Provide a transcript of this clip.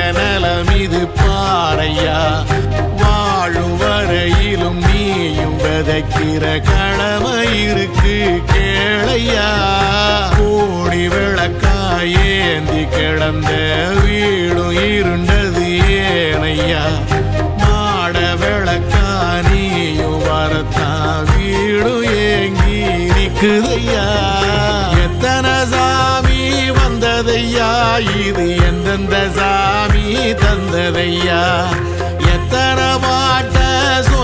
நலம் இது பாறையா வாழும் வரையிலும் நீயும் விதைக்கிற கடமை இருக்கு கேளையா கோடி விளக்காய் ஏந்தி கிடந்த வீடும் இருண்டது ஏனையா மாட விளக்கா நீயும் வரத்தான் வீடும் ஏங்கி நிக்குதையா எத்தனை சாமி வந்ததையா இது எந்தெந்த சாமி தந்ததையா